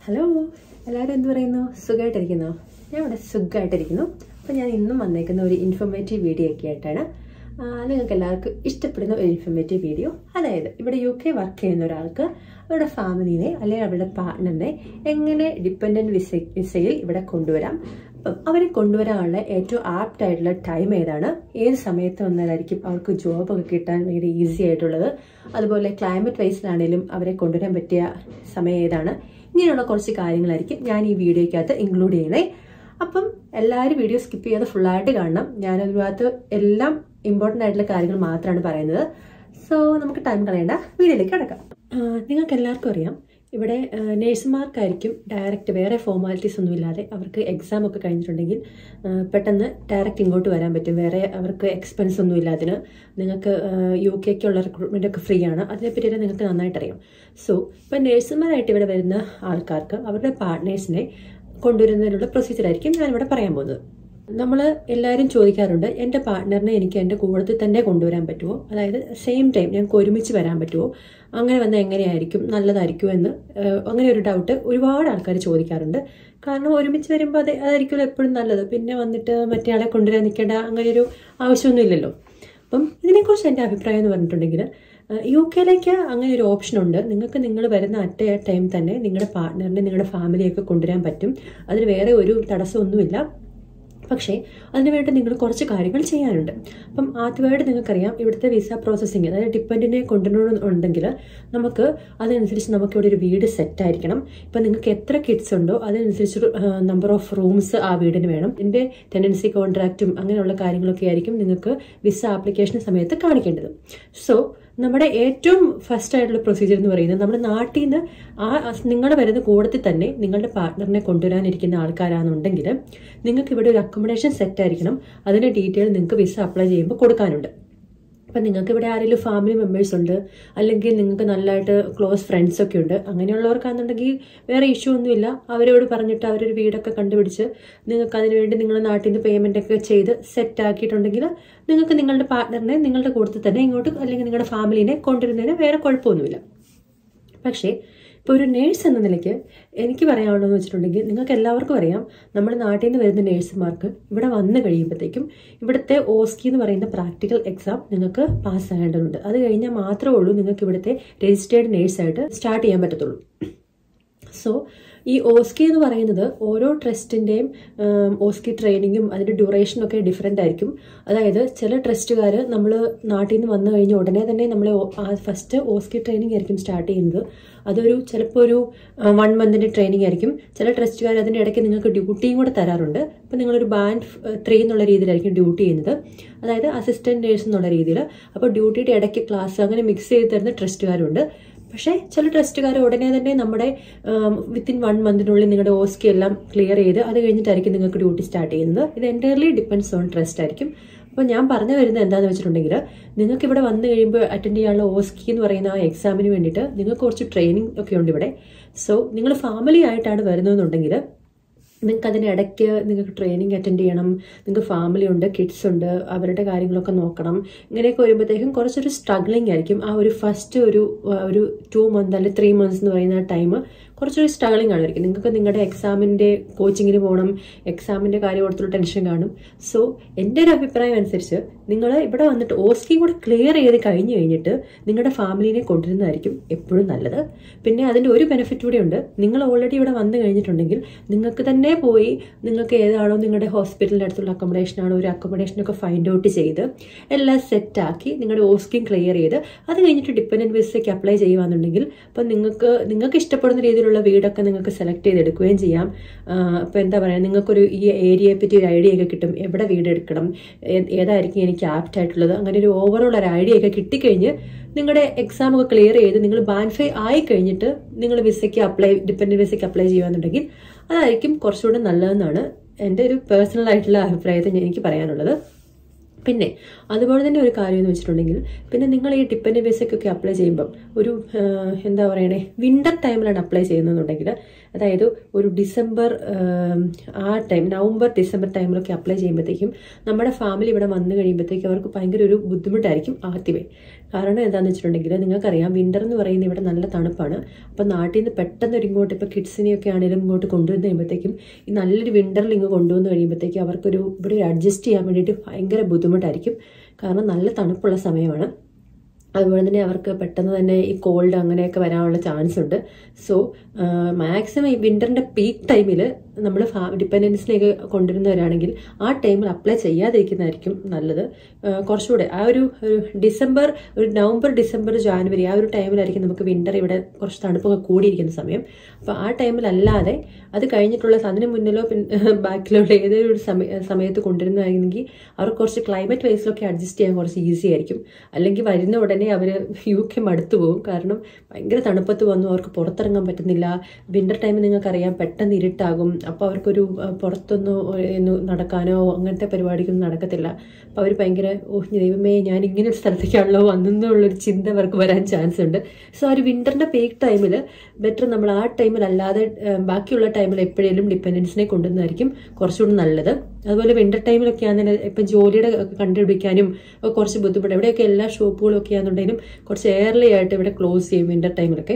hello എല്ലാവരും എന്ത് പറയുന്നു സുഖമായിട്ടിരിക്കുന്നോ ഞാൻ ഇവിടെ സുഖമായിട്ടിരിക്കുന്നു അപ്പോൾ ഞാൻ ഇന്നും വന്നേക്കുന്ന ഒരു ഇൻഫോർമേറ്റീവ് വീഡിയോ ഒക്കെ ആയിട്ടാണ് ആ, നിങ്ങൾക്ക് എല്ലാവർക്കും ഇഷ്ടപ്പെടുന്ന ഒരു ഇൻഫോർമേറ്റീവ് വീഡിയോ അതായത് ഇവിടെ യു കെ വർക്ക് ചെയ്യുന്ന ഒരാൾക്ക് അവരുടെ ഫാമിലിനെ അല്ലെങ്കിൽ അവരുടെ പാർട്ട്ണറിനെ എങ്ങനെ ഡിപ്പെൻഡൻറ്റ് വിസ വിസയിൽ ഇവിടെ കൊണ്ടുവരാം അപ്പം അവരെ കൊണ്ടുവരാനുള്ള ഏറ്റവും ആപ്റ്റ് ആയിട്ടുള്ള ടൈം ഏതാണ് ഏത് സമയത്ത് വന്നാലായിരിക്കും അവർക്ക് ജോബൊക്കെ കിട്ടാൻ ഭയങ്കര ഈസി ആയിട്ടുള്ളത് അതുപോലെ ക്ലൈമറ്റ് വൈസിലാണെങ്കിലും അവരെ കൊണ്ടുവരാൻ പറ്റിയ സമയം ഏതാണ് ഇങ്ങനെയുള്ള കുറച്ച് കാര്യങ്ങളായിരിക്കും ഞാൻ ഈ വീഡിയോയ്ക്കകത്ത് ഇൻക്ലൂഡ് ചെയ്യുന്നത് അപ്പം എല്ലാവരും വീഡിയോ സ്കിപ്പ് ചെയ്യാതെ ഫുള്ളായിട്ട് കാണണം ഞാൻ അതിനകത്ത് എല്ലാം ഇമ്പോർട്ടൻ്റ് ആയിട്ടുള്ള കാര്യങ്ങൾ മാത്രമാണ് പറയുന്നത് സോ നമുക്ക് ടൈം കളയണ്ട വീഡിയോയിലേക്ക് കിടക്കാം നിങ്ങൾക്ക് എല്ലാവർക്കും അറിയാം ഇവിടെ നേഴ്സുമാർക്കായിരിക്കും ഡയറക്റ്റ് വേറെ ഫോർമാലിറ്റീസ് ഒന്നും ഇല്ലാതെ അവർക്ക് എക്സാം ഒക്കെ കഴിഞ്ഞിട്ടുണ്ടെങ്കിൽ ആ, പെട്ടെന്ന് ഡയറക്റ്റ് ഇങ്ങോട്ട് വരാൻ പറ്റും വേറെ അവർക്ക് എക്സ്പെൻസ് ഒന്നും ഇല്ല അതിന് നിങ്ങൾക്ക് യു കെക്കുള്ള റിക്രൂട്ട്മെൻ്റ് ഒക്കെ ഫ്രീ ആണ് അതിനെപ്പറ്റിയെല്ലാം നിങ്ങൾക്ക് നന്നായിട്ട് അറിയാം സോ ഇപ്പം നേഴ്സുമാരായിട്ട് ഇവിടെ വരുന്ന ആൾക്കാർക്ക് അവരുടെ പാർട്ട്നേഴ്സിനെ കൊണ്ടുവരുന്നതിനുള്ള പ്രൊസീജിയർ ആയിരിക്കും ഞാനിവിടെ പറയാൻ പോകുന്നത് നമ്മൾ എല്ലാവരും ചോദിക്കാറുണ്ട് എൻ്റെ പാർട്ട്ണറിനെ എനിക്ക് എൻ്റെ കൂടത്തിൽ തന്നെ കൊണ്ടുവരാൻ പറ്റുമോ അതായത് സെയിം ടൈം ഞങ്ങൾക്ക് ഒരുമിച്ച് വരാൻ പറ്റുമോ അങ്ങനെ വന്നാൽ എങ്ങനെയായിരിക്കും നല്ലതായിരിക്കുമോ എന്ന് ഏഹ്, അങ്ങനെ ഒരു ഡൗട്ട് ഒരുപാട് ആൾക്കാർ ചോദിക്കാറുണ്ട് കാരണം ഒരുമിച്ച് വരുമ്പോൾ അത് അതായിരിക്കുമല്ലോ എപ്പോഴും നല്ലത് പിന്നെ വന്നിട്ട് മറ്റേ ആളെ കൊണ്ടുവരാൻ നിൽക്കേണ്ട അങ്ങനെ ഒരു ആവശ്യമൊന്നും ഇല്ലല്ലോ അപ്പം ഇതിനെക്കുറിച്ച് എൻ്റെ അഭിപ്രായം എന്ന് പറഞ്ഞിട്ടുണ്ടെങ്കിൽ യു കെയിലേക്ക് അങ്ങനെ ഒരു ഓപ്ഷൻ ഉണ്ട് നിങ്ങൾക്ക് നിങ്ങൾ വരുന്ന അറ്റ ടൈം തന്നെ നിങ്ങളുടെ പാർട്ട്ണറിനെ നിങ്ങളുടെ ഫാമിലിയൊക്കെ കൊണ്ടുവരാൻ പറ്റും അതിന് വേറെ ഒരു തടസ്സമൊന്നുമില്ല പക്ഷേ അതിനുവേണ്ടി നിങ്ങൾ കുറച്ച് കാര്യങ്ങൾ ചെയ്യാനുണ്ട് അപ്പം ആദ്യമായിട്ട് നിങ്ങൾക്കറിയാം ഇവിടുത്തെ വിസ പ്രോസസ്സിങ് അതായത് ഡിപ്പെൻഡിനെ കൊണ്ടുവരണമെന്നുണ്ടെങ്കിൽ നമുക്ക് അതനുസരിച്ച് നമുക്ക് ഇവിടെ ഒരു വീട് സെറ്റ് ആയിരിക്കണം ഇപ്പം നിങ്ങൾക്ക് എത്ര കിഡ്സ് ഉണ്ടോ അതനുസരിച്ച് നമ്പർ ഓഫ് റൂംസ് ആ വീടിന് വേണം ഇതിൻ്റെ ടെൻഡൻസി കോൺട്രാക്റ്റും അങ്ങനെയുള്ള കാര്യങ്ങളൊക്കെ ആയിരിക്കും നിങ്ങൾക്ക് വിസ ആപ്ലിക്കേഷൻ സമയത്ത് കാണിക്കേണ്ടത് സോ നമ്മുടെ ഏറ്റവും ഫസ്റ്റ് ആയിട്ടുള്ള പ്രൊസീജിയർ എന്ന് പറയുന്നത് നമ്മുടെ നാട്ടിൽ നിന്ന് ആ നിങ്ങൾ വരുന്ന കൂടത്തിൽ തന്നെ നിങ്ങളുടെ പാർട്ട്ണറിനെ കൊണ്ടുവരാനിരിക്കുന്ന ആൾക്കാരാണെന്നുണ്ടെങ്കിൽ നിങ്ങൾക്ക് ഇവിടെ ഒരു അക്കോമഡേഷൻ സെറ്റ് ആയിരിക്കണം അതിന്റെ ഡീറ്റെയിൽ നിങ്ങൾക്ക് വിസ അപ്ലൈ ചെയ്യുമ്പോൾ കൊടുക്കാനുണ്ട് അപ്പം നിങ്ങൾക്ക് ഇവിടെ ആരെങ്കിലും ഫാമിലി മെമ്പേഴ്സ് ഉണ്ട് അല്ലെങ്കിൽ നിങ്ങൾക്ക് നല്ലതായിട്ട് ക്ലോസ് ഫ്രണ്ട്സ് ഒക്കെ ഉണ്ട് അങ്ങനെയുള്ളവർക്കാണെന്നുണ്ടെങ്കിൽ വേറെ ഇഷ്യൂ ഒന്നുമില്ല അവരോട് പറഞ്ഞിട്ട് അവരൊരു വീടൊക്കെ കണ്ടുപിടിച്ച് നിങ്ങൾക്ക് അതിന് വേണ്ടി നിങ്ങളുടെ നാട്ടിൽ നിന്ന് പേയ്മെൻ്റ് ഒക്കെ ചെയ്ത് സെറ്റ് ആക്കിയിട്ടുണ്ടെങ്കിൽ നിങ്ങൾക്ക് നിങ്ങളുടെ പാർട്ട്ണറിനെ നിങ്ങളുടെ കൂട്ടത്തിൽ തന്നെ ഇങ്ങോട്ട് അല്ലെങ്കിൽ നിങ്ങളുടെ ഫാമിലിനെ കൊണ്ടുവരുന്നതിന് വേറെ കുഴപ്പമൊന്നുമില്ല പക്ഷേ ഇപ്പോൾ ഒരു നേഴ്സ് എന്ന നിലയ്ക്ക് എനിക്ക് പറയാനുള്ളതെന്ന് വെച്ചിട്ടുണ്ടെങ്കിൽ നിങ്ങൾക്ക് എല്ലാവർക്കും അറിയാം നമ്മുടെ നാട്ടിൽ നിന്ന് വരുന്ന നേഴ്സുമാർക്ക് ഇവിടെ വന്നു കഴിയുമ്പോഴത്തേക്കും ഇവിടുത്തെ ഓസ്കി എന്ന് പറയുന്ന പ്രാക്ടിക്കൽ എക്സാം നിങ്ങൾക്ക് പാസ് ആകേണ്ടതുണ്ട് അത് കഴിഞ്ഞാൽ മാത്രമേ ഉള്ളൂ നിങ്ങൾക്ക് ഇവിടുത്തെ രജിസ്റ്റേർഡ് നേഴ്സായിട്ട് സ്റ്റാർട്ട് ചെയ്യാൻ പറ്റത്തുള്ളൂ സോ ഈ ഓസ്കി എന്ന് പറയുന്നത് ഓരോ ട്രസ്റ്റിൻ്റെയും ഓസ്കി ട്രെയിനിങ്ങും അതിൻ്റെ ഡ്യൂറേഷനും ഒക്കെ ഡിഫറെൻ്റ് ആയിരിക്കും അതായത് ചില ട്രസ്റ്റുകാർ നമ്മൾ നാട്ടിൽ നിന്ന് വന്നു കഴിഞ്ഞ ഉടനെ തന്നെ നമ്മൾ ഫസ്റ്റ് ഓസ്കി ട്രെയിനിങ് ആയിരിക്കും സ്റ്റാർട്ട് ചെയ്യുന്നത് അതൊരു ചിലപ്പോൾ ഒരു വൺ മന്തിൻ്റെ ട്രെയിനിങ് ആയിരിക്കും ചില ട്രസ്റ്റുകാർ അതിൻ്റെ ഇടയ്ക്ക് നിങ്ങൾക്ക് ഡ്യൂട്ടിയും കൂടെ തരാറുണ്ട് അപ്പോൾ നിങ്ങളൊരു ബാൻഡ് ത്രീ എന്നുള്ള രീതിയിലായിരിക്കും ഡ്യൂട്ടി ചെയ്യുന്നത് അതായത് അസിസ്റ്റൻറ്റ് നേഴ്സ് എന്നുള്ള രീതിയിൽ അപ്പോൾ ഡ്യൂട്ടിയുടെ ഇടയ്ക്ക് ക്ലാസ് അങ്ങനെ മിക്സ് ചെയ്ത് തരുന്ന ട്രസ്റ്റുകാരുണ്ട് പക്ഷേ ചില ട്രസ്റ്റുകാർ ഉടനെ തന്നെ നമ്മുടെ വിത്തിൻ വൺ മന്തിനുള്ളിൽ നിങ്ങളുടെ ഓസ്കി എല്ലാം ക്ലിയർ ചെയ്ത് അത് കഴിഞ്ഞിട്ടായിരിക്കും നിങ്ങൾക്ക് ഡ്യൂട്ടി സ്റ്റാർട്ട് ചെയ്യുന്നത് ഇത് എൻറ്റയർലി ഡിപ്പെൻഡ്സ് ഓൺ ട്രസ്റ്റ് ആയിരിക്കും അപ്പോൾ ഞാൻ പറഞ്ഞു വരുന്നത് എന്താണെന്ന് വെച്ചിട്ടുണ്ടെങ്കിൽ നിങ്ങൾക്ക് ഇവിടെ വന്നു കഴിയുമ്പോൾ അറ്റൻഡ് ചെയ്യാനുള്ള ഓസ്കി എന്ന് പറയുന്ന ആ എക്സാമിന് വേണ്ടിയിട്ട് നിങ്ങൾക്ക് കുറച്ച് ട്രെയിനിങ് ഒക്കെ ഉണ്ട് ഇവിടെ സോ നിങ്ങൾ ഫാമിലി ആയിട്ടാണ് വരുന്നതെന്നുണ്ടെങ്കിൽ നിങ്ങൾക്ക് അതിന് ഇടയ്ക്ക് നിങ്ങൾക്ക് ട്രെയിനിങ് അറ്റൻഡ് ചെയ്യണം നിങ്ങൾക്ക് ഫാമിലി ഉണ്ട് കിഡ്സ് ഉണ്ട് അവരുടെ കാര്യങ്ങളൊക്കെ നോക്കണം ഇങ്ങനെയൊക്കെ വരുമ്പോഴത്തേക്കും കുറച്ചൊരു സ്ട്രഗ്ലിംഗ് ആയിരിക്കും ആ ഒരു ഫസ്റ്റ് ഒരു ആ, ഒരു ടു മന്ത് അല്ലെങ്കിൽ ത്രീ മന്ത്സ് എന്ന് പറയുന്ന ടൈം കുറച്ചൊരു സ്ട്രഗ്ലിംഗ് ആയിരിക്കും നിങ്ങൾക്ക് നിങ്ങളുടെ എക്സാമിൻ്റെ കോച്ചിങ്ങിന് പോകണം എക്സാമിൻ്റെ കാര്യം ഓർത്തുള്ള ടെൻഷൻ കാണും സോ എൻ്റെ ഒരു അഭിപ്രായം അനുസരിച്ച് നിങ്ങൾ ഇവിടെ വന്നിട്ട് ഓസ്കി കൂടെ ക്ലിയർ ചെയ്ത് കഴിഞ്ഞ് കഴിഞ്ഞിട്ട് നിങ്ങളുടെ ഫാമിലിനെ കൊണ്ടുവരുന്നതായിരിക്കും എപ്പോഴും നല്ലത് പിന്നെ അതിൻ്റെ ഒരു ബെനിഫിറ്റ് കൂടെ ഉണ്ട് നിങ്ങൾ ഓൾറെഡി ഇവിടെ വന്നു കഴിഞ്ഞിട്ടുണ്ടെങ്കിൽ നിങ്ങൾക്ക് തന്നെ പോയി നിങ്ങൾക്ക് ഏതാണോ നിങ്ങളുടെ ഹോസ്പിറ്റലിൻ്റെ അടുത്തുള്ള അക്കോമഡേഷൻ ആണോ ഒരു അക്കോമഡേഷനൊക്കെ ഫൈൻഡ് ഔട്ട് ചെയ്ത് എല്ലാം സെറ്റാക്കി നിങ്ങളുടെ ഓസ്കിയും ക്ലിയർ ചെയ്ത് അത് കഴിഞ്ഞിട്ട് ഡിപ്പെൻഡൻറ്റ് വിസയ്ക്ക് അപ്ലൈ ചെയ്യുകയാണെന്നുണ്ടെങ്കിൽ അപ്പം നിങ്ങൾക്ക് നിങ്ങൾക്ക് ഇഷ്ടപ്പെടുന്ന രീതിയിലുള്ള വീടൊക്കെ നിങ്ങൾക്ക് സെലക്ട് ചെയ്തെടുക്കുകയും ചെയ്യാം അപ്പോൾ എന്താ പറയുക നിങ്ങൾക്കൊരു ഈ ഏരിയയെ പറ്റി ഒരു ഐഡിയ ഒക്കെ കിട്ടും എവിടെ വീട് എടുക്കണം ഏ- ഏതായിരിക്കും എനിക്ക് ആപ്റ്റ് ആയിട്ടുള്ളത് അങ്ങനെ ഒരു ഓവറോൾ ഒരു ഐഡിയ ഒക്കെ കിട്ടിക്കഴിഞ്ഞ് നിങ്ങളുടെ എക്സാം ഒക്കെ ക്ലിയർ ചെയ്ത് നിങ്ങൾ ബാൻഫൈ ആയി കഴിഞ്ഞിട്ട് നിങ്ങൾ വിസയ്ക്ക് അപ്ലൈ ഡിപ്പെൻഡൻറ്റ് വിസയ്ക്ക് അപ്ലൈ ചെയ്യുകയാണെന്നുണ്ടെങ്കിൽ അതായിരിക്കും കുറച്ചുകൂടെ നല്ലതെന്നാണ് എൻ്റെ ഒരു പേഴ്സണൽ ആയിട്ടുള്ള അഭിപ്രായത്തിൽ എനിക്ക് പറയാനുള്ളത് പിന്നെ അതുപോലെ തന്നെ ഒരു കാര്യം എന്ന് വെച്ചിട്ടുണ്ടെങ്കിൽ പിന്നെ നിങ്ങൾ ഈ ഡിപ്പെൻഡൻറ്റ് വിസയ്ക്കൊക്കെ അപ്ലൈ ചെയ്യുമ്പം ഒരു ആ, എന്താ പറയണേ വിൻ്റർ ടൈമിലാണ് അപ്ലൈ ചെയ്യുന്നതെന്നുണ്ടെങ്കിൽ അതായത് ഒരു ഡിസംബർ ആ ടൈം നവംബർ ഡിസംബർ ടൈമിലൊക്കെ അപ്ലൈ ചെയ്യുമ്പോഴത്തേക്കും നമ്മുടെ ഫാമിലി ഇവിടെ വന്നു കഴിയുമ്പോഴത്തേക്കും അവർക്ക് ഭയങ്കര ഒരു ബുദ്ധിമുട്ടായിരിക്കും ആദ്യമേ കാരണം എന്താണെന്ന് വെച്ചിട്ടുണ്ടെങ്കിൽ നിങ്ങൾക്കറിയാം വിന്റർ എന്ന് പറയുന്നത് ഇവിടെ നല്ല തണുപ്പാണ് അപ്പം നാട്ടിൽ നിന്ന് പെട്ടെന്ന് ഒരു ഇങ്ങോട്ട് ഇപ്പോൾ കിഡ്സിനെയൊക്കെ ആണെങ്കിലും ഇങ്ങോട്ട് കൊണ്ടുവന്ന് കഴിയുമ്പോഴത്തേക്കും ഈ നല്ലൊരു വിന്ററിൽ ഇങ്ങ് കൊണ്ടുവന്ന് കഴിയുമ്പോഴത്തേക്കും അവർക്കൊരു ഇവിടെ ഒരു അഡ്ജസ്റ്റ് ചെയ്യാൻ വേണ്ടിയിട്ട് ഭയങ്കര ബുദ്ധിമുട്ടായിരിക്കും കാരണം നല്ല തണുപ്പുള്ള സമയമാണ് അതുപോലെ തന്നെ അവർക്ക് പെട്ടെന്ന് തന്നെ ഈ കോൾഡ് അങ്ങനെയൊക്കെ വരാനുള്ള ചാൻസ് ഉണ്ട് സോ മാക്സിമം ഈ വിന്ററിന്റെ പീക്ക് ടൈമിൽ നമ്മൾ ഡിപ്പെൻഡൻസിലേക്ക് കൊണ്ടുവരുന്നവരാണെങ്കിൽ ആ ടൈമിൽ അപ്ലൈ ചെയ്യാതിരിക്കുന്നതായിരിക്കും നല്ലത് ആ, കുറച്ചുകൂടെ ആ ഒരു ഒരു ഡിസംബർ ഒരു നവംബർ ഡിസംബർ ജാനുവരി ആ ഒരു ടൈമിലായിരിക്കും നമുക്ക് വിന്റർ ഇവിടെ കുറച്ച് തണുപ്പൊക്കെ കൂടിയിരിക്കുന്ന സമയം അപ്പോൾ ആ ടൈമിലല്ലാതെ അത് കഴിഞ്ഞിട്ടുള്ള അതിന് മുന്നിലോ പിന്നെ ബാക്കിലോ ഉള്ള ഏതൊരു ഒരു സമയ സമയത്ത് കൊണ്ടുവരുന്നതാണെങ്കിൽ അവർക്ക് കുറച്ച് ക്ലൈമറ്റ് വൈസിലൊക്കെ അഡ്ജസ്റ്റ് ചെയ്യാൻ കുറച്ച് ഈസി ആയിരിക്കും അല്ലെങ്കിൽ വരുന്ന ഉടനെ അവർ യു കെ മടുത്തു പോകും കാരണം ഭയങ്കര തണുപ്പത്ത് വന്നു അവർക്ക് പുറത്തിറങ്ങാൻ പറ്റുന്നില്ല വിന്റർ ടൈമിൽ നിങ്ങൾക്കറിയാം പെട്ടെന്ന് ഇരുട്ടാകും അപ്പോൾ അവർക്കൊരു ആ, പുറത്തൊന്ന് ഒന്ന് നടക്കാനോ അങ്ങനത്തെ പരിപാടിക്കൊന്നും നടക്കത്തില്ല അപ്പോൾ അവർ ഭയങ്കര ഓ ദൈവമേ ഞാൻ ഇങ്ങനെ ഒരു സ്ഥലത്തേക്കാണല്ലോ വന്നെന്നുള്ളൊരു ചിന്ത അവർക്ക് വരാൻ ചാൻസ് ഉണ്ട് സോ ആ ഒരു വിന്ററിന്റെ പീക്ക് ടൈമിൽ ബെറ്റർ നമ്മൾ ആ ടൈമിൽ അല്ലാതെ ആ, ബാക്കിയുള്ള ടൈമിൽ എപ്പോഴേലും ഡിപ്പെൻഡൻസിനെ കൊണ്ടുവന്നതായിരിക്കും കുറച്ചുകൂടി നല്ലത് അതുപോലെ വിന്റർ ടൈമിലൊക്കെ ആണെങ്കിൽ ഇപ്പം ജോലിയുടെ ഒക്കെ കണ്ടുപിടിക്കാനും ഒക്കെ കുറച്ച് ബുദ്ധിമുട്ട് എവിടെയൊക്കെ എല്ലാ ഷോപ്പുകളും ഒക്കെ ആണെന്നുണ്ടെങ്കിലും കുറച്ച് എയർലി ആയിട്ട് ഇവിടെ ക്ലോസ് ചെയ്യും വിന്റർ ടൈമിലൊക്കെ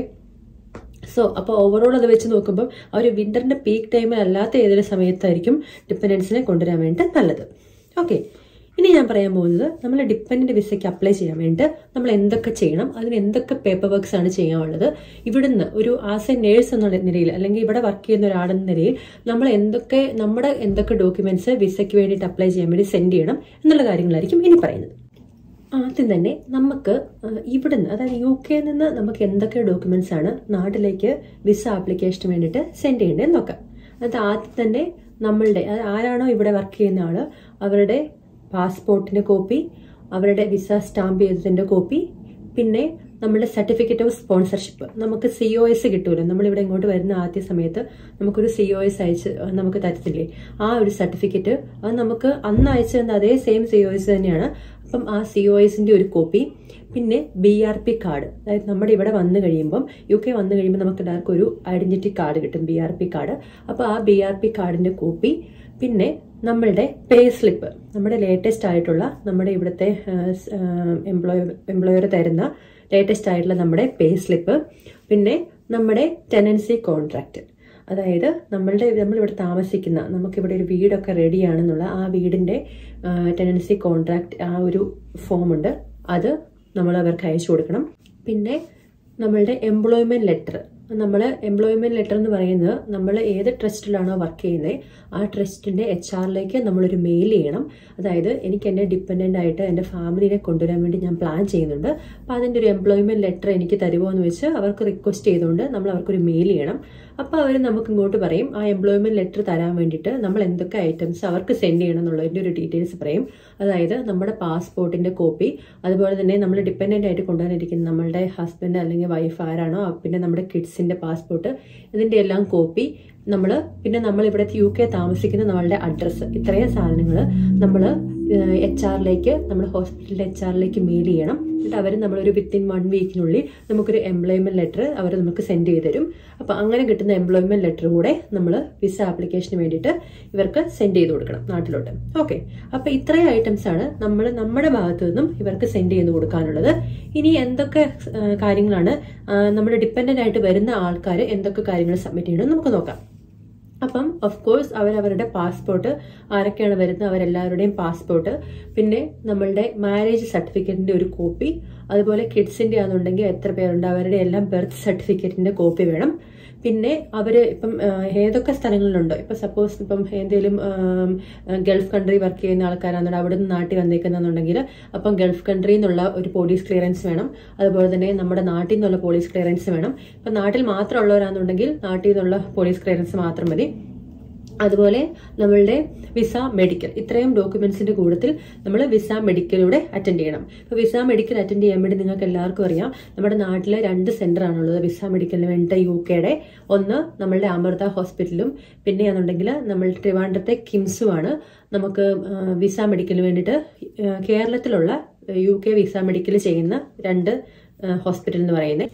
സോ അപ്പോൾ ഓവറോൾ അത് വെച്ച് നോക്കുമ്പോൾ ആ ഒരു വിന്ററിന്റെ പീക്ക് ടൈമിൽ അല്ലാത്ത ഏതൊരു സമയത്തായിരിക്കും ഡിപ്പെൻഡൻസിനെ കൊണ്ടുവരാൻ വേണ്ടി നല്ലത് ഓക്കെ ഇനി ഞാൻ പറയാൻ പോകുന്നത് നമ്മൾ ഡിപ്പെൻഡന്റ് വിസയ്ക്ക് അപ്ലൈ ചെയ്യാൻ വേണ്ടി നമ്മൾ എന്തൊക്കെ ചെയ്യണം അതിന് എന്തൊക്കെ പേപ്പർ വർക്ക്സ് ആണ് ചെയ്യാനുള്ളത് ഇവിടുന്ന് ഒരു ആസ് എ നേഴ്സ് എന്നുള്ള നിലയിൽ അല്ലെങ്കിൽ ഇവിടെ വർക്ക് ചെയ്യുന്ന ഒരാളെന്ന നിലയിൽ നമ്മൾ എന്തൊക്കെ നമ്മുടെ എന്തൊക്കെ ഡോക്യുമെന്റ്സ് വിസയ്ക്ക് വേണ്ടിയിട്ട് അപ്ലൈ ചെയ്യാൻ വേണ്ടി സെൻഡ് ചെയ്യണം എന്നുള്ള കാര്യങ്ങളായിരിക്കും ഇനി പറയുന്നത് ആദ്യം തന്നെ നമുക്ക് ആ, ഇവിടുന്ന് അതായത് യു കെയിൽ നിന്ന് നമുക്ക് എന്തൊക്കെ ഡോക്യുമെന്റ്സ് ആണ് നാട്ടിലേക്ക് വിസ ആപ്ലിക്കേഷന് വേണ്ടിയിട്ട് സെൻഡ് ചെയ്യേണ്ടതെന്ന് നോക്കാം അത് ആദ്യം തന്നെ നമ്മളുടെ അത് ആരാണോ ഇവിടെ വർക്ക് ചെയ്യുന്ന ആള് അവരുടെ പാസ്പോർട്ടിന്റെ കോപ്പി അവരുടെ വിസ സ്റ്റാമ്പ് ചെയ്തതിന്റെ കോപ്പി പിന്നെ നമ്മുടെ സർട്ടിഫിക്കറ്റ് ഓഫ് സ്പോൺസർഷിപ്പ് നമുക്ക് സി ഒ എസ് കിട്ടൂല നമ്മളിവിടെ ഇങ്ങോട്ട് വരുന്ന ആദ്യ സമയത്ത് നമുക്കൊരു സി ഒ എസ് അയച്ച് നമുക്ക് തരത്തില്ലേ ആ ഒരു സർട്ടിഫിക്കറ്റ് അത് നമുക്ക് അന്ന് അയച്ചു തന്ന അതേ സെയിം സി ഒ എസ് തന്നെയാണ് അപ്പം ആ സി ഒ എസിന്റെ ഒരു കോപ്പി പിന്നെ ബി ആർ പി കാർഡ് അതായത് നമ്മുടെ ഇവിടെ വന്നു കഴിയുമ്പം യു കെ വന്നു കഴിയുമ്പോൾ നമുക്ക് എല്ലാവർക്കും ഒരു ഐഡന്റിറ്റി കാർഡ് കിട്ടും ബി ആർ പി കാർഡ് അപ്പോൾ ആ ബി ആർ പി കാർഡിന്റെ കോപ്പി പിന്നെ നമ്മളുടെ പേ സ്ലിപ്പ് നമ്മുടെ ലേറ്റസ്റ്റ് ആയിട്ടുള്ള നമ്മുടെ ഇവിടുത്തെ എംപ്ലോയർ എംപ്ലോയർ തരുന്ന ലേറ്റസ്റ്റ് ആയിട്ടുള്ള നമ്മുടെ പേ സ്ലിപ്പ് പിന്നെ നമ്മുടെ ടെനൻസി കോൺട്രാക്റ്റ് അതായത് നമ്മളുടെ നമ്മളിവിടെ താമസിക്കുന്ന നമുക്കിവിടെ ഒരു വീടൊക്കെ റെഡിയാണെന്നുള്ള ആ വീടിന്റെ ടെനൻസി കോൺട്രാക്ട് ആ ഒരു ഫോം ഉണ്ട് അത് നമ്മൾ അവർക്ക് അയച്ചു കൊടുക്കണം പിന്നെ നമ്മളുടെ എംപ്ലോയ്മെന്റ് ലെറ്റർ നമ്മൾ എംപ്ലോയ്മെന്റ് ലെറ്റർ എന്ന് പറയുന്നത് നമ്മൾ ഏത് ട്രസ്റ്റിലാണോ വർക്ക് ചെയ്യുന്നത് ആ ട്രസ്റ്റിന്റെ എച്ച് ആറിലേക്ക് നമ്മളൊരു മെയിൽ ചെയ്യണം അതായത് എനിക്ക് എൻ്റെ ഡിപ്പെൻഡൻ്റ് ആയിട്ട് എൻ്റെ ഫാമിലിനെ കൊണ്ടുവരാൻ വേണ്ടി ഞാൻ പ്ലാൻ ചെയ്യുന്നുണ്ട് അപ്പോൾ അതിൻ്റെ ഒരു എംപ്ലോയ്മെന്റ് ലെറ്റർ എനിക്ക് തരുമോ എന്ന് വെച്ച് അവർക്ക് റിക്വസ്റ്റ് ചെയ്തുകൊണ്ട് നമ്മൾ അവർക്കൊരു മെയിൽ ചെയ്യണം അപ്പോൾ അവർ നമുക്ക് ഇങ്ങോട്ട് പറയും ആ എംപ്ലോയ്മെന്റ് ലെറ്റർ തരാൻ വേണ്ടിയിട്ട് നമ്മൾ എന്തൊക്കെ ഐറ്റംസ് അവർക്ക് സെൻഡ് ചെയ്യണം എന്നുള്ളതിൻ്റെ ഒരു ഡീറ്റെയിൽസ് പറയും അതായത് നമ്മുടെ പാസ്പോർട്ടിന്റെ കോപ്പി അതുപോലെ തന്നെ നമ്മൾ ഡിപ്പെൻഡൻ്റ് ആയിട്ട് കൊണ്ടുവന്നിരിക്കുന്ന നമ്മളുടെ ഹസ്ബൻഡ് അല്ലെങ്കിൽ വൈഫ് ആരാണോ ആ പിന്നെ നമ്മുടെ കിഡ്സിന്റെ പാസ്പോർട്ട് ഇതിന്റെ എല്ലാം കോപ്പി നമ്മൾ പിന്നെ നമ്മൾ ഇവിടെ യു കെ താമസിക്കുന്ന നമ്മളുടെ അഡ്രസ്സ് ഇത്രയും സാധനങ്ങൾ നമ്മൾ എച്ച് ആറിലേക്ക് നമ്മുടെ ഹോസ്പിറ്റലിലെ എച്ച് ആറിലേക്ക് മെയിൽ ചെയ്യണം എന്നിട്ട് അവർ നമ്മളൊരു വിത്തിൻ വൺ വീക്കിനുള്ളിൽ നമുക്കൊരു എംപ്ലോയ്മെന്റ് ലെറ്റർ അവർ നമുക്ക് സെൻഡ് ചെയ്ത് തരും അപ്പോൾ അങ്ങനെ കിട്ടുന്ന എംപ്ലോയ്മെന്റ് ലെറ്റർ കൂടെ നമ്മൾ വിസ ആപ്ലിക്കേഷന് വേണ്ടിയിട്ട് ഇവർക്ക് സെൻഡ് ചെയ്ത് കൊടുക്കണം നാട്ടിലോട്ട് ഓക്കെ അപ്പോൾ ഇത്രയും ഐറ്റംസ് ആണ് നമ്മൾ നമ്മുടെ ഭാഗത്തു നിന്നും ഇവർക്ക് സെൻഡ് ചെയ്ത് കൊടുക്കാനുള്ളത് ഇനി എന്തൊക്കെ ആ, കാര്യങ്ങളാണ് ആ, നമ്മുടെ ഡിപ്പെൻഡന്റ് ആയിട്ട് വരുന്ന ആൾക്കാർ എന്തൊക്കെ കാര്യങ്ങൾ സബ്മിറ്റ് ചെയ്യണം നമുക്ക് നോക്കാം അപ്പം ഓഫ് കോഴ്സ് അവരവരുടെ പാസ്പോർട്ട് ആരൊക്കെയാണ് വരുന്നത് അവരെല്ലാവരുടെയും പാസ്പോർട്ട് പിന്നെ നമ്മളുടെ മാരേജ് സർട്ടിഫിക്കറ്റിന്റെ ഒരു കോപ്പി അതുപോലെ കിഡ്സിന്റെ ആണെന്നുണ്ടെങ്കിൽ എത്ര പേരുണ്ട് അവരുടെ എല്ലാം ബർത്ത് സർട്ടിഫിക്കറ്റിന്റെ കോപ്പി വേണം പിന്നെ അവര് ഇപ്പം ആ, ഏതൊക്കെ സ്ഥലങ്ങളിലുണ്ടോ ഇപ്പൊ സപ്പോസ് ഇപ്പം ഏതെങ്കിലും ആം, ഗൾഫ് കൺട്രി വർക്ക് ചെയ്യുന്ന ആൾക്കാരാണെന്നുണ്ടെങ്കിൽ അവിടെ നിന്ന് നാട്ടിൽ വന്നേക്കുന്നുണ്ടെങ്കിൽ അപ്പം ഗൾഫ് കൺട്രിയിൽ നിന്നുള്ള ഒരു പോലീസ് ക്ലിയറൻസ് വേണം അതുപോലെ തന്നെ നമ്മുടെ നാട്ടിൽ നിന്നുള്ള പോലീസ് ക്ലിയറൻസ് വേണം ഇപ്പം നാട്ടിൽ മാത്രമുള്ളവരാണെന്നുണ്ടെങ്കിൽ നാട്ടിൽ നിന്നുള്ള പോലീസ് ക്ലിയറൻസ് മാത്രം മതി അതുപോലെ നമ്മളുടെ വിസ മെഡിക്കൽ ഇത്രയും ഡോക്യുമെന്റ്സിന്റെ കൂട്ടത്തിൽ നമ്മൾ വിസ മെഡിക്കലൂടെ അറ്റൻഡ് ചെയ്യണം ഇപ്പോൾ വിസ മെഡിക്കൽ അറ്റൻഡ് ചെയ്യാൻ വേണ്ടി നിങ്ങൾക്ക് എല്ലാവർക്കും അറിയാം നമ്മുടെ നാട്ടിലെ രണ്ട് സെന്റർ ആണുള്ളത് വിസ മെഡിക്കലിന് വേണ്ടിയിട്ട് യു കെയുടെ ഒന്ന് നമ്മളുടെ അമൃത ഹോസ്പിറ്റലും പിന്നെയാണെന്നുണ്ടെങ്കിൽ നമ്മൾ ട്രിവാൻഡ്രത്തെ കിംസും ആണ് നമുക്ക് ആ, വിസ മെഡിക്കലിന് വേണ്ടിയിട്ട് ആ, കേരളത്തിലുള്ള യു കെ വിസ മെഡിക്കൽ ചെയ്യുന്ന രണ്ട് ഹോസ്പിറ്റൽ എന്ന് പറയുന്നത്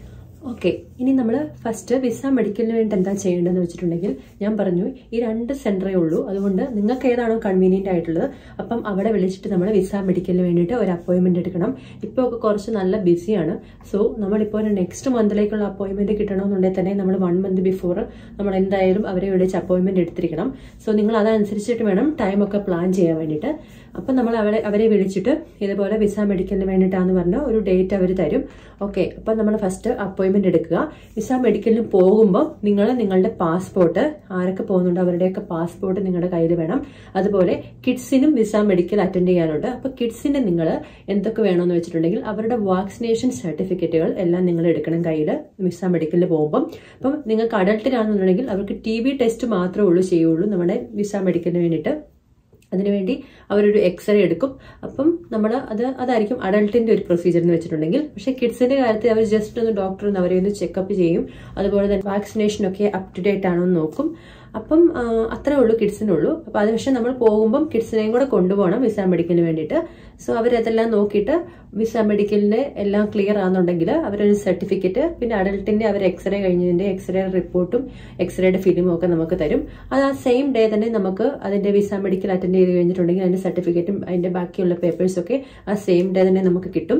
ഓക്കെ ഇനി നമ്മൾ ഫസ്റ്റ് വിസ മെഡിക്കലിന് വേണ്ടി എന്താ ചെയ്യേണ്ടതെന്ന് വെച്ചിട്ടുണ്ടെങ്കിൽ ഞാൻ പറഞ്ഞു ഈ രണ്ട് സെന്ററേ ഉള്ളൂ അതുകൊണ്ട് നിങ്ങൾക്ക് ഏതാണോ കൺവീനിയന്റ് ആയിട്ടുള്ളത് അപ്പം അവിടെ വിളിച്ചിട്ട് നമ്മൾ വിസ മെഡിക്കലിന് വേണ്ടിയിട്ട് ഒരു അപ്പോയിന്റ്മെന്റ് എടുക്കണം ഇപ്പോൾ ഒക്കെ കുറച്ച് നല്ല ബിസിയാണ് സോ നമ്മളിപ്പോൾ ഒരു നെക്സ്റ്റ് മന്തിലേക്കുള്ള അപ്പോയിന്റ്മെന്റ് കിട്ടണമെന്നുണ്ടെങ്കിൽ തന്നെ നമ്മൾ വൺ മന്ത് ബിഫോർ നമ്മൾ എന്തായാലും അവരെ വിളിച്ച് അപ്പോയിന്റ്മെന്റ് എടുത്തിരിക്കണം സോ നിങ്ങൾ അതനുസരിച്ചിട്ട് വേണം ടൈമൊക്കെ പ്ലാൻ ചെയ്യാൻ വേണ്ടിയിട്ട് അപ്പം നമ്മൾ അവരെ അവരെ വിളിച്ചിട്ട് ഇതുപോലെ വിസ മെഡിക്കലിന് വേണ്ടിയിട്ടാന്ന് പറഞ്ഞ ഒരു ഡേറ്റ് അവർ തരും ഓക്കെ അപ്പം നമ്മൾ ഫസ്റ്റ് അപ്പോയിന്റ്മെന്റ് എടുക്കുക വിസ മെഡിക്കലിന് പോകുമ്പോൾ നിങ്ങൾ നിങ്ങളുടെ പാസ്പോർട്ട് ആരൊക്കെ പോകുന്നുണ്ട് അവരുടെയൊക്കെ പാസ്പോർട്ട് നിങ്ങളുടെ കയ്യിൽ വേണം അതുപോലെ കിഡ്സിനും വിസ മെഡിക്കൽ അറ്റൻഡ് ചെയ്യാനുണ്ട് അപ്പോൾ കിഡ്സിന് നിങ്ങൾ എന്തൊക്കെ വേണമെന്ന് വെച്ചിട്ടുണ്ടെങ്കിൽ അവരുടെ വാക്സിനേഷൻ സർട്ടിഫിക്കറ്റുകൾ എല്ലാം നിങ്ങൾ എടുക്കണം കയ്യിൽ വിസ മെഡിക്കലിൽ പോകുമ്പം അപ്പം നിങ്ങൾക്ക് അഡൾട്ടിനാണെന്നുണ്ടെങ്കിൽ അവർക്ക് ടി ബി ടെസ്റ്റ് മാത്രമേ ഉള്ളൂ ചെയ്യുള്ളൂ നമ്മുടെ വിസ മെഡിക്കലിന് വേണ്ടിയിട്ട് അതിനുവേണ്ടി അവരൊരു എക്സ്റേ എടുക്കും അപ്പം നമ്മൾ അത് അതായിരിക്കും അഡൾട്ടിന്റെ ഒരു പ്രൊസീജിയർ എന്ന് വെച്ചിട്ടുണ്ടെങ്കിൽ പക്ഷേ കിഡ്സിന്റെ കാര്യത്തിൽ അവർ ജസ്റ്റ് ഒന്ന് ഡോക്ടർ ഒന്ന് അവരെ ഒന്ന് ചെക്കപ്പ് ചെയ്യും അതുപോലെ തന്നെ വാക്സിനേഷൻ ഒക്കെ അപ് ടു ഡേറ്റ് ആണോ എന്ന് നോക്കും അപ്പം ആ, അത്രേ ഉള്ളൂ കിഡ്സിനുള്ളൂ അപ്പം അത് പക്ഷെ നമ്മൾ പോകുമ്പം കിഡ്സിനെയും കൂടെ കൊണ്ടുപോകണം വിസ മെഡിക്കലിന് വേണ്ടിയിട്ട് സോ അവരതെല്ലാം നോക്കിയിട്ട് വിസ മെഡിക്കലിന്റെ എല്ലാം ക്ലിയർ ആണെന്നുണ്ടെങ്കിൽ അവരൊരു സർട്ടിഫിക്കറ്റ് പിന്നെ അഡൽട്ടിന്റെ അവർ എക്സ്റേ കഴിഞ്ഞതിന്റെ എക്സ്റേ റിപ്പോർട്ടും എക്സ്റേയുടെ ഫിലിമും ഒക്കെ നമുക്ക് തരും അത് ആ സെയിം ഡേ തന്നെ നമുക്ക് അതിന്റെ വിസ മെഡിക്കൽ അറ്റൻഡ് ചെയ്ത് കഴിഞ്ഞിട്ടുണ്ടെങ്കിൽ അതിന്റെ സർട്ടിഫിക്കറ്റും അതിന്റെ ബാക്കിയുള്ള പേപ്പേഴ്സൊക്കെ ആ സെയിം ഡേ തന്നെ നമുക്ക് കിട്ടും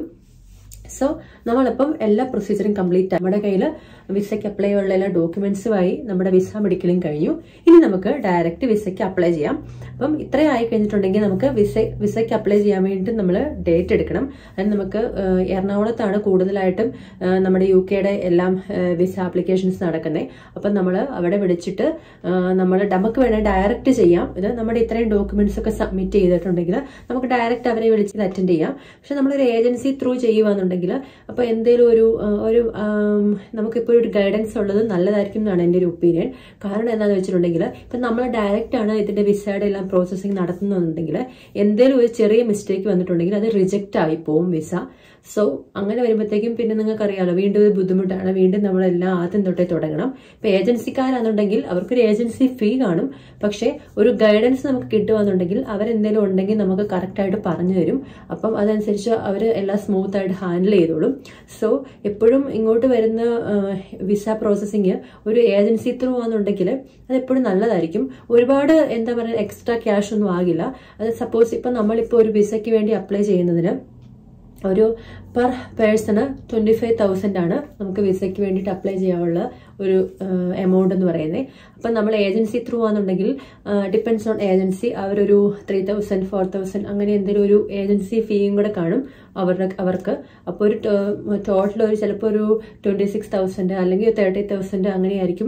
സോ നമ്മളിപ്പം എല്ലാ പ്രൊസീജിയറും കംപ്ലീറ്റ് നമ്മുടെ കയ്യിൽ വിസയ്ക്ക് അപ്ലൈ ഉള്ള എല്ലാ ഡോക്യുമെന്റ്സുമായി നമ്മുടെ വിസ മെഡിക്കലും കഴിഞ്ഞു ഇനി നമുക്ക് ഡയറക്റ്റ് വിസയ്ക്ക് അപ്ലൈ ചെയ്യാം അപ്പം ഇത്രയും ആയി കഴിഞ്ഞിട്ടുണ്ടെങ്കിൽ നമുക്ക് വിസ വിസയ്ക്ക് അപ്ലൈ ചെയ്യാൻ വേണ്ടി നമ്മൾ ഡേറ്റ് എടുക്കണം അതിന് നമുക്ക് ഏഹ്, എറണാകുളത്താണ് കൂടുതലായിട്ടും ഏഹ്, നമ്മുടെ യു കെയുടെ എല്ലാം ഏഹ്, വിസ ആപ്ലിക്കേഷൻസ് നടക്കുന്നത് അപ്പം നമ്മൾ അവിടെ വിളിച്ചിട്ട് നമ്മൾ നമുക്ക് വേണേൽ ഡയറക്റ്റ് ചെയ്യാം ഇത് നമ്മുടെ ഇത്രയും ഡോക്യുമെന്റ്സ് ഒക്കെ സബ്മിറ്റ് ചെയ്തിട്ടുണ്ടെങ്കിൽ നമുക്ക് ഡയറക്റ്റ് അവരെ വിളിച്ച് അറ്റൻഡ് ചെയ്യാം പക്ഷെ നമ്മളൊരു ഏജൻസി ത്രൂ ചെയ്യുവാന്നുണ്ടെങ്കിൽ അപ്പോൾ എന്തെങ്കിലും ഒരു ആ, ഒരു ആം, നമുക്കിപ്പോൾ ഒരു ഗൈഡൻസ് ഉള്ളത് നല്ലതായിരിക്കും എന്നാണ് എൻ്റെ ഒരു ഒപ്പീനിയൻ കാരണം എന്താണെന്ന് വെച്ചിട്ടുണ്ടെങ്കിൽ ഇപ്പം നമ്മൾ ഡയറക്റ്റ് ആണ് ഇതിന്റെ വിസയുടെ എല്ലാം പ്രോസസ്സിങ് നടത്തുന്നുണ്ടെങ്കിൽ എന്തെങ്കിലും ഒരു ചെറിയ മിസ്റ്റേക്ക് വന്നിട്ടുണ്ടെങ്കിൽ അത് റിജക്റ്റ് ആയി പോവും വിസ സോ അങ്ങനെ വരുമ്പോഴത്തേക്കും പിന്നെ നിങ്ങൾക്ക് അറിയാലോ വീണ്ടും ഇത് ബുദ്ധിമുട്ടാണ് വീണ്ടും നമ്മളെല്ലാം ആദ്യം തൊട്ടേ തുടങ്ങണം ഇപ്പൊ ഏജൻസിക്കാരാണെന്നുണ്ടെങ്കിൽ അവർക്കൊരു ഏജൻസി ഫീ കാണും പക്ഷേ ഒരു ഗൈഡൻസ് നമുക്ക് കിട്ടുകയെന്നുണ്ടെങ്കിൽ അവരെന്തെങ്കിലും ഉണ്ടെങ്കിൽ നമുക്ക് കറക്റ്റായിട്ട് പറഞ്ഞു തരും അപ്പം അതനുസരിച്ച് അവർ എല്ലാം സ്മൂത്ത് ആയിട്ട് ഹാൻഡിൽ ചെയ്തോളും സോ എപ്പോഴും ഇങ്ങോട്ട് വരുന്ന വിസ പ്രോസസ്സിങ് ഒരു ഏജൻസി ത്രൂ ആണെന്നുണ്ടെങ്കിൽ അത് എപ്പോഴും നല്ലതായിരിക്കും ഒരുപാട് എന്താ പറയുക എക്സ്ട്രാ ക്യാഷ് ഒന്നും ആകില്ല അത് സപ്പോസ് ഇപ്പം നമ്മളിപ്പോൾ ഒരു വിസയ്ക്ക് വേണ്ടി അപ്ലൈ ചെയ്യുന്നതിന് ഒരു per person twenty five thousand ആണ് നമുക്ക് വിസയ്ക്ക് വേണ്ടിയിട്ട് അപ്ലൈ ചെയ്യാനുള്ള ഒരു എമൗണ്ട് എന്ന് പറയുന്നത് അപ്പം നമ്മൾ ഏജൻസി ത്രൂ ആണെന്നുണ്ടെങ്കിൽ ഡിപ്പെൻസ് ഓൺ ഏജൻസി അവരൊരു ത്രീ തൗസൻഡ് ഫോർ തൗസൻഡ് അങ്ങനെ എന്തെങ്കിലും ഒരു ഏജൻസി ഫീയും കൂടെ കാണും അവരുടെ അവർക്ക് അപ്പോൾ ഒരു ടോട്ടൽ ഒരു ചിലപ്പോൾ ഒരു ട്വൻറ്റി സിക്സ് തൗസൻഡ് അല്ലെങ്കിൽ തേർട്ടി തൗസൻഡ് അങ്ങനെയായിരിക്കും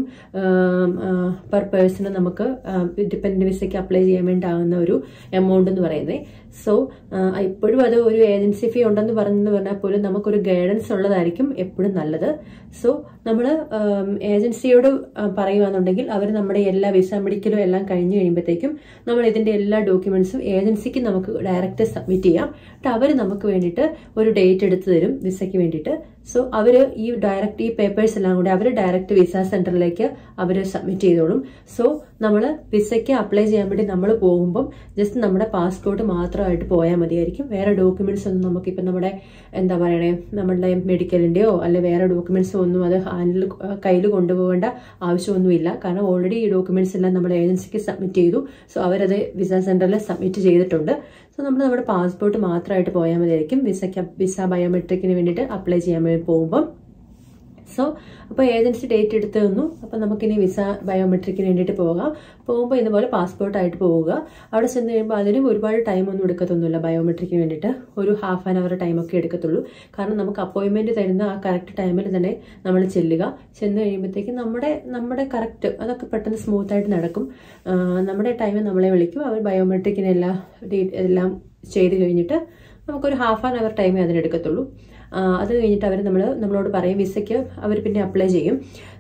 പെർ പേഴ്സണ് നമുക്ക് ഡിപ്പെൻഡന്റ് വിസയ്ക്ക് അപ്ലൈ ചെയ്യാൻ വേണ്ടി ആകുന്ന ഒരു എമൗണ്ട് എന്ന് പറയുന്നത് സോ ഇപ്പോഴും അത് ഒരു ഏജൻസി ഫീ ഉണ്ടെന്ന് പറഞ്ഞെന്ന് പറഞ്ഞാൽ പോലും നമുക്കൊരു ഗൈഡൻസ് ഉള്ളതായിരിക്കും എപ്പോഴും നല്ലത് സോ നമ്മൾ ഏജൻസിയോട് പറയുകയാണെന്നുണ്ടെങ്കിൽ അവർ നമ്മുടെ എല്ലാ വിസ മെഡിക്കലും എല്ലാം കഴിഞ്ഞ് കഴിയുമ്പോഴത്തേക്കും നമ്മൾ ഇതിന്റെ എല്ലാ ഡോക്യുമെന്റ്സും ഏജൻസിക്ക് നമുക്ക് ഡയറക്റ്റ് സബ്മിറ്റ് ചെയ്യാം എന്നിട്ട് അവർ നമുക്ക് വേണ്ടിയിട്ട് ഒരു ഡേറ്റ് എടുത്തു തരും വിസയ്ക്ക് വേണ്ടിയിട്ട് സോ അവർ ഈ ഡയറക്റ്റ് ഈ പേപ്പേഴ്സ് എല്ലാം കൂടി അവർ ഡയറക്റ്റ് വിസ സെന്ററിലേക്ക് അവർ സബ്മിറ്റ് ചെയ്തോളും സോ നമ്മൾ വിസയ്ക്ക് അപ്ലൈ ചെയ്യാൻ വേണ്ടി നമ്മൾ പോകുമ്പം ജസ്റ്റ് നമ്മുടെ പാസ്പോർട്ട് മാത്രമായിട്ട് പോയാൽ മതിയായിരിക്കും വേറെ ഡോക്യുമെന്റ്സ് ഒന്നും നമുക്കിപ്പോൾ നമ്മുടെ എന്താ പറയണേ നമ്മളുടെ മെഡിക്കലിന്റെയോ അല്ലെ വേറെ ഡോക്യുമെന്റ്സോ ഒന്നും അത് ഹാൻഡിൽ കയ്യിൽ കൊണ്ടുപോകേണ്ട ആവശ്യമൊന്നുമില്ല കാരണം ഓൾറെഡി ഈ ഡോക്യുമെന്റ്സ് എല്ലാം നമ്മുടെ ഏജൻസിക്ക് സബ്മിറ്റ് ചെയ്തു സോ അവരത് വിസ സെന്ററിൽ സബ്മിറ്റ് ചെയ്തിട്ടുണ്ട് സോ നമ്മൾ നമ്മുടെ പാസ്പോർട്ട് മാത്രമായിട്ട് പോയാൽ മതിയായിരിക്കും വിസയ്ക്ക് വിസ ബയോമെട്രിക്കിന് വേണ്ടിയിട്ട് അപ്ലൈ ചെയ്യാൻ വേണ്ടി പോകുമ്പം സോ അപ്പോൾ ഏജൻസി ഡേറ്റ് എടുത്ത് തന്നു അപ്പോൾ നമുക്കിനി വിസ ബയോമെട്രിക്കിന് വേണ്ടിയിട്ട് പോകാം പോകുമ്പോൾ ഇതുപോലെ പാസ്പോർട്ടായിട്ട് പോവുക അവിടെ ചെന്ന് കഴിയുമ്പോൾ അതിനും ഒരുപാട് ടൈം ഒന്നും എടുക്കത്തൊന്നുമില്ല ബയോമെട്രിക്കിന് വേണ്ടിയിട്ട് ഒരു ഹാഫ് ആൻ അവർ ടൈമൊക്കെ എടുക്കത്തുള്ളൂ കാരണം നമുക്ക് അപ്പോയിൻമെൻറ്റ് തരുന്ന ആ കറക്റ്റ് ടൈമിൽ തന്നെ നമ്മൾ ചെല്ലുക ചെന്ന് കഴിയുമ്പോഴത്തേക്കും നമ്മുടെ നമ്മുടെ കറക്റ്റ് അതൊക്കെ പെട്ടെന്ന് സ്മൂത്തായിട്ട് നടക്കും ആ, നമ്മുടെ ടൈമിൽ നമ്മളെ വിളിക്കും അവർ ബയോമെട്രിക്കിന് എല്ലാ ഡീ- എല്ലാം ചെയ്ത് കഴിഞ്ഞിട്ട് നമുക്കൊരു ഹാഫ് ആൻ അവർ ടൈമേ അതിനെടുക്കത്തുള്ളൂ ആ, അത് കഴിഞ്ഞിട്ട് അവർ നമ്മൾ നമ്മളോട് പറയും വിസയ്ക്ക് അവർ പിന്നെ അപ്ലൈ ചെയ്യും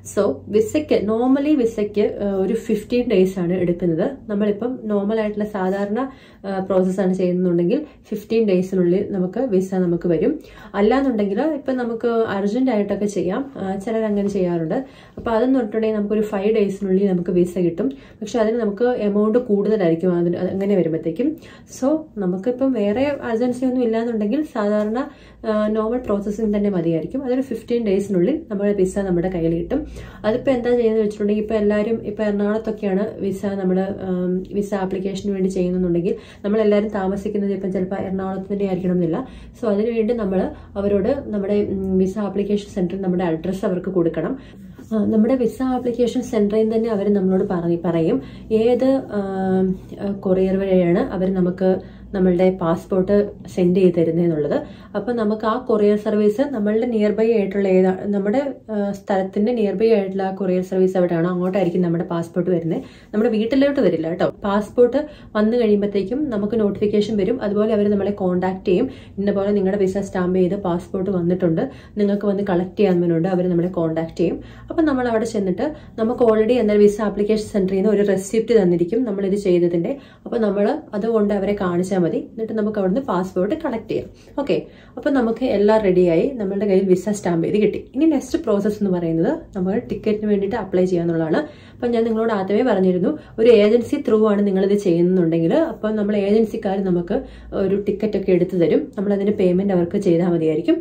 സോ വിസയ്ക്ക് നോർമലി വിസയ്ക്ക് ഒരു ഫിഫ്റ്റീൻ ഡേയ്സ് ആണ് എടുക്കുന്നത് നമ്മളിപ്പം നോർമൽ ആയിട്ടുള്ള സാധാരണ പ്രോസസ്സാണ് ചെയ്യുന്നുണ്ടെങ്കിൽ ഫിഫ്റ്റീൻ ഡേയ്സിനുള്ളിൽ നമുക്ക് വിസ നമുക്ക് വരും അല്ലാന്നുണ്ടെങ്കിൽ ഇപ്പം നമുക്ക് അർജന്റ് ആയിട്ടൊക്കെ ചെയ്യാം ചിലർ അങ്ങനെ ചെയ്യാറുണ്ട് അപ്പോൾ അതെന്ന് പറഞ്ഞിട്ടുണ്ടെങ്കിൽ നമുക്കൊരു ഫൈവ് ഡേയ്സിനുള്ളിൽ നമുക്ക് വിസ കിട്ടും പക്ഷെ അതിന് നമുക്ക് എമൗണ്ട് കൂടുതലായിരിക്കും അതിന് അങ്ങനെ വരുമ്പോഴത്തേക്കും സോ നമുക്കിപ്പം വേറെ അർജൻസി ഒന്നും ഇല്ലാന്നുണ്ടെങ്കിൽ സാധാരണ നോർമൽ പ്രോസസ്സിങ് തന്നെ മതിയായിരിക്കും അതൊരു ഫിഫ്റ്റീൻ ഡേയ്സിനുള്ളിൽ നമ്മുടെ വിസ നമ്മുടെ കയ്യിൽ കിട്ടും അതിപ്പോൾ എന്താ ചെയ്യുന്നത് വെച്ചിട്ടുണ്ടെങ്കിൽ ഇപ്പോൾ എല്ലാവരും ഇപ്പോൾ എറണാകുളത്തൊക്കെയാണ് വിസ നമ്മൾ വിസ ആപ്ലിക്കേഷന് വേണ്ടി ചെയ്യുന്നുണ്ടെങ്കിൽ നമ്മളെല്ലാവരും താമസിക്കുന്നത് ഇപ്പം ചിലപ്പോൾ എറണാകുളത്ത് തന്നെ ആയിരിക്കണം എന്നില്ല സോ അതിനുവേണ്ടി നമ്മൾ അവരോട് നമ്മുടെ വിസ ആപ്ലിക്കേഷൻ സെൻറ്ററിൽ നമ്മുടെ അഡ്രസ്സ് അവർക്ക് കൊടുക്കണം നമ്മുടെ വിസ ആപ്ലിക്കേഷൻ സെൻറ്ററിൽ തന്നെ അവർ നമ്മളോട് പറയും പറയും ഏത് കൊറിയർ വഴിയാണ് അവർ നമുക്ക് നമ്മളുടെ പാസ്പോർട്ട് സെൻഡ് ചെയ്ത് തരുന്നതെന്നുള്ളത് അപ്പം നമുക്ക് ആ കൊറിയർ സർവീസ് നമ്മളുടെ നിയർ ബൈ ആയിട്ടുള്ള ഏതാ നമ്മുടെ സ്ഥലത്തിന്റെ നിയർ ബൈ ആയിട്ടുള്ള ആ കൊറിയർ സർവീസ് എവിടെയാണോ അങ്ങോട്ടായിരിക്കും നമ്മുടെ പാസ്പോർട്ട് വരുന്നത് നമ്മുടെ വീട്ടിലോട്ട് വരില്ല കേട്ടോ പാസ്പോർട്ട് വന്നു കഴിയുമ്പോഴത്തേക്കും നമുക്ക് നോട്ടിഫിക്കേഷൻ വരും അതുപോലെ അവർ നമ്മളെ കോൺടാക്ട് ചെയ്യും ഇന്ന പോലെ നിങ്ങളുടെ വിസ സ്റ്റാമ്പ് ചെയ്ത് പാസ്പോർട്ട് വന്നിട്ടുണ്ട് നിങ്ങൾക്ക് വന്ന് കളക്ട് ചെയ്യാമെന്നുണ്ട് അവർ നമ്മളെ കോൺടാക്ട് ചെയ്യും അപ്പം നമ്മൾ അവിടെ ചെന്നിട്ട് നമുക്ക് ഓൾറെഡി എന്നാൽ വിസ ആപ്ലിക്കേഷൻ സെന്ററിൽ നിന്ന് ഒരു റെസിപ്റ്റ് തന്നിരിക്കും നമ്മൾ ഇത് ചെയ്തതിന്റെ അപ്പോൾ നമ്മൾ അതുകൊണ്ട് അവരെ കാണിച്ചാൽ മതി എന്നിട്ട് നമുക്ക് അവിടുന്ന് പാസ്പോർട്ട് കളക്ട് ചെയ്യാം ഓക്കെ അപ്പോൾ നമുക്ക് എല്ലാം റെഡിയായി നമ്മളുടെ കയ്യിൽ വിസ സ്റ്റാമ്പ് ചെയ്ത് കിട്ടി ഇനി നെക്സ്റ്റ് പ്രോസസ്സ് എന്ന് പറയുന്നത് നമ്മൾ ടിക്കറ്റിന് വേണ്ടിയിട്ട് അപ്ലൈ ചെയ്യാന്നുള്ളതാണ് അപ്പം ഞാൻ നിങ്ങളോട് ആദ്യമേ പറഞ്ഞിരുന്നു ഒരു ഏജൻസി ത്രൂ ആണ് നിങ്ങളിത് ചെയ്യുന്നുണ്ടെങ്കിൽ അപ്പം നമ്മൾ ഏജൻസിക്കാർ നമുക്ക് ഒരു ടിക്കറ്റ് ഒക്കെ എടുത്തു തരും നമ്മൾ അതിന് പേയ്മെന്റ് അവർക്ക് ചെയ്താൽ മതിയായിരിക്കും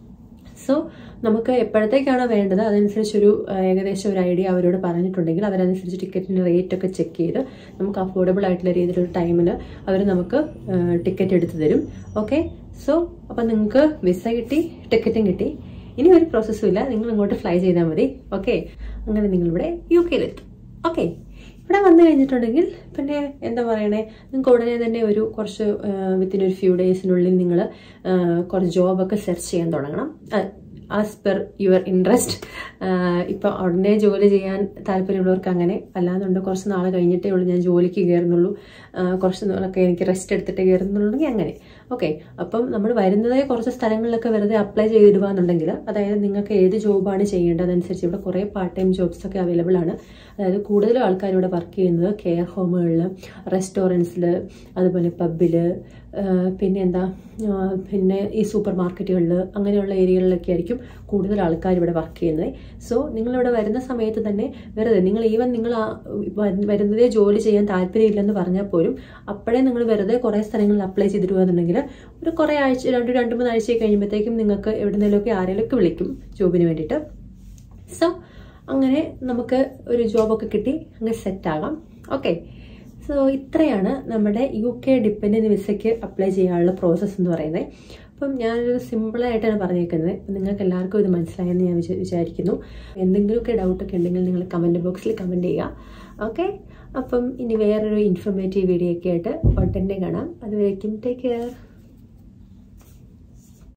സോ നമുക്ക് എപ്പോഴത്തേക്കാണോ വേണ്ടത് അതനുസരിച്ചൊരു ഏകദേശം ഒരു ഐഡിയ അവരോട് പറഞ്ഞിട്ടുണ്ടെങ്കിൽ അവരനുസരിച്ച് ടിക്കറ്റിൻ്റെ റേറ്റ് ഒക്കെ ചെക്ക് ചെയ്ത് നമുക്ക് അഫോർഡബിൾ ആയിട്ടുള്ള രീതിയിലൊരു ടൈമിൽ അവർ നമുക്ക് ടിക്കറ്റ് എടുത്തു തരും ഓക്കെ സോ അപ്പം നിങ്ങൾക്ക് വിസ കിട്ടി ടിക്കറ്റും കിട്ടി ഇനി ഒരു പ്രോസസ്സും ഇല്ല നിങ്ങൾ ഇങ്ങോട്ട് ഫ്ലൈ ചെയ്താൽ മതി ഓക്കെ അങ്ങനെ നിങ്ങളിവിടെ യു കെയിലെത്തും ഓക്കെ ഇവിടെ വന്നു കഴിഞ്ഞിട്ടുണ്ടെങ്കിൽ പിന്നെ എന്താ പറയണേ നിങ്ങൾക്ക് ഉടനെ തന്നെ ഒരു കുറച്ച് വിത്തിൻ ഒരു ഫ്യൂ ഡേയ്സിനുള്ളിൽ നിങ്ങൾ കുറച്ച് ജോബൊക്കെ സെർച്ച് ചെയ്യാൻ തുടങ്ങണം ആസ് പെർ യുവർ ഇൻട്രസ്റ്റ് ഇപ്പം ഉടനെ ജോലി ചെയ്യാൻ താല്പര്യമുള്ളവർക്ക് അങ്ങനെ അല്ലാന്നുണ്ട് കുറച്ച് നാൾ കഴിഞ്ഞിട്ടേ ഉള്ളൂ ഞാൻ ജോലിക്ക് കയറുന്നുള്ളൂ കുറച്ച് നാളൊക്കെ എനിക്ക് റെസ്റ്റ് എടുത്തിട്ട് കയറുന്നുള്ളെങ്കിൽ അങ്ങനെ ഓക്കെ അപ്പം നമ്മൾ വരുന്നതേ കുറച്ച് സ്ഥലങ്ങളിലൊക്കെ വെറുതെ അപ്ലൈ ചെയ്തിടുകയെന്നുണ്ടെങ്കിൽ അതായത് നിങ്ങൾക്ക് ഏത് ജോബാണ് ചെയ്യേണ്ടത് അതനുസരിച്ച് ഇവിടെ കുറേ പാർട്ട് ടൈം ജോബ്സ് ഒക്കെ അവൈലബിൾ ആണ് അതായത് കൂടുതലും ആൾക്കാർ ഇവിടെ വർക്ക് ചെയ്യുന്നത് കെയർ ഹോമുകളിൽ റെസ്റ്റോറൻറ്റ്സിൽ അതുപോലെ പബ്ബിൽ പിന്നെ എന്താ പിന്നെ ഈ സൂപ്പർ മാർക്കറ്റുകളിൽ അങ്ങനെയുള്ള ഏരിയകളിലൊക്കെ ആയിരിക്കും കൂടുതൽ ആൾക്കാർ ഇവിടെ വർക്ക് ചെയ്യുന്നത് സോ നിങ്ങളിവിടെ വരുന്ന സമയത്ത് തന്നെ വെറുതെ നിങ്ങൾ ഈവൻ നിങ്ങൾ വരുന്നതേ ജോലി ചെയ്യാൻ താല്പര്യമില്ലെന്ന് പറഞ്ഞാൽ പോലും അപ്പോഴേ നിങ്ങൾ വെറുതെ കുറേ സ്ഥലങ്ങളിൽ അപ്ലൈ ചെയ്തിടുകയെന്നുണ്ടെങ്കിൽ ഒരു കുറേ ആഴ്ച രണ്ട് രണ്ട് മൂന്ന് ആഴ്ച കഴിയുമ്പോഴത്തേക്കും നിങ്ങൾക്ക് എവിടുന്നേലൊക്കെ ആരെങ്കിലുമൊക്കെ വിളിക്കും ജോബിന് വേണ്ടിയിട്ട് സോ അങ്ങനെ നമുക്ക് ഒരു ജോബൊക്കെ കിട്ടി അങ്ങനെ സെറ്റാകാം ഓക്കെ സോ ഇത്രയാണ് നമ്മുടെ യു കെ ഡിപ്പെൻഡൻറ്റ് വിസയ്ക്ക് അപ്ലൈ ചെയ്യാനുള്ള പ്രോസസ്സ് എന്ന് പറയുന്നത് അപ്പം ഞാനൊരു സിമ്പിളായിട്ടാണ് പറഞ്ഞേക്കുന്നത് അപ്പം നിങ്ങൾക്ക് എല്ലാവർക്കും ഇത് മനസ്സിലായെന്ന് ഞാൻ വിചാരിക്കുന്നു എന്തെങ്കിലുമൊക്കെ ഡൗട്ടൊക്കെ ഉണ്ടെങ്കിൽ നിങ്ങൾ കമൻറ്റ് ബോക്സിൽ കമൻറ്റ് ചെയ്യുക ഓക്കെ അപ്പം ഇനി വേറൊരു ഇൻഫർമേറ്റീവ് വീഡിയോ ഒക്കെ ആയിട്ട് ഉടനെ കാണാം അതുവരേക്കും ടേക്ക് കെയർ